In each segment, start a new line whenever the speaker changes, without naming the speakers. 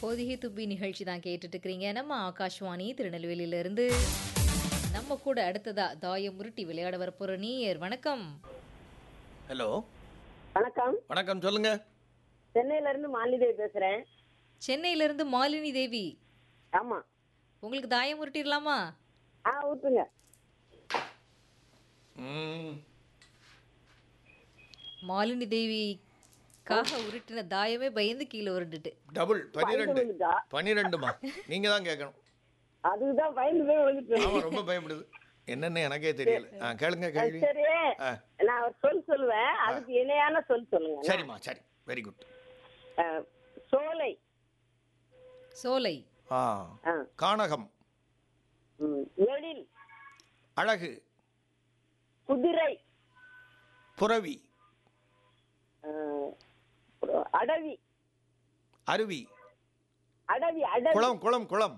பொதிகை துப்பி நிகழ்ச்சி தான் கேட்டுட்டு இருக்கிறீங்க நம்ம ஆகாஷ்வாணி திருநெல்வேலியில இருந்து நம்ம கூட அடுத்ததா தாயம் உருட்டி விளையாட வரப்போற நீயர் வணக்கம்
ஹலோ
வணக்கம்
வணக்கம் சொல்லுங்க
சென்னையில இருந்து மாலிதேவி பேசுறேன்
சென்னையில இருந்து மாலினி தேவி
ஆமா
உங்களுக்கு தாயம் உருட்டிடலாமா
ஆ ஊத்துங்க
ம்,
மாலினி தேவிக்காக உருட்டின தாயமே பயந்து கீழே உருண்டுட்டு
டபுள் பன்னிரெண்டு
விழுந்துட்டா.
பன்னிரெண்டுமா நீங்க தான் கேட்கணும்
அதுக்குதான் பயந்து போய் விழுந்துட்டு
ஆமா ரொம்ப பயப்படுது என்னன்னு எனக்கே தெரியல ஆ கேளுங்க கேள்வி
சரி
ஆ.
நான் ஒரு சொல் சொல்லுவேன் அதுக்கு இணையான சொல் சொல்லுங்க
சரிம்மா சரி வெரி குட்
அஹ், சோலை
சோலை
ஆ
ஆ,
கானகம்
ம், எழில்
அழகு
குதிரை
புறவி
அஹ், அடவி
அருவி
அடவி அடவி
குளம் குளம் குளம்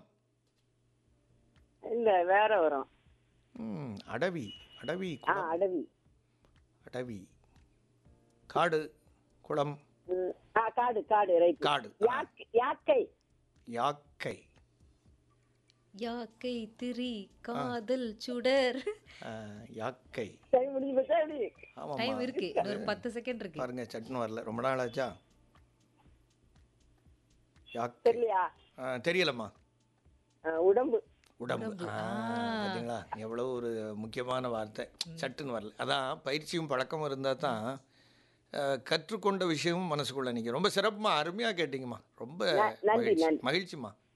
இல்ல வேற வரும்
ம், அடவி அடவி
ஆ
குளம்
அடவி
அடவி காடு குளம்
ம், ஆ காடு காடு ரைட்
காடு ஆ.
யாக்கை
யாக்கை
யாக்கை திரி காதல் சுடர்
ஆ, யாக்கை
டைம் முடிஞ்சு போச்சா எப்படி
ஆமாம்மா
டைம் இருக்கு இன்னொரு பத்து செகண்ட் இருக்கு
பாருங்க சட்னு வரல ரொம்ப நாள் ஆச்சா யாக்கை
தெரியலையா
ஆ, தெரியலம்மா
அஹ், உடம்பு
உடம்பு
உடம்பு.
ஆ,
ஆ.
பாத்தீங்களா எவ்வளவு ஒரு முக்கியமான வார்த்தை சட்டுன்னு வரல அதான் பயிற்சியும் பழக்கமும் இருந்தால் தான் அஹ், கற்றுக்கொண்ட விஷயமும் மனசுக்குள்ள நிற்கும் ரொம்ப சிறப்புமா அருமையாக கேட்டிங்கம்மா ரொம்ப
ந- நன்றி,
மகிழ்ச்சி
நன்றி.
மகிழ்ச்சிம்மா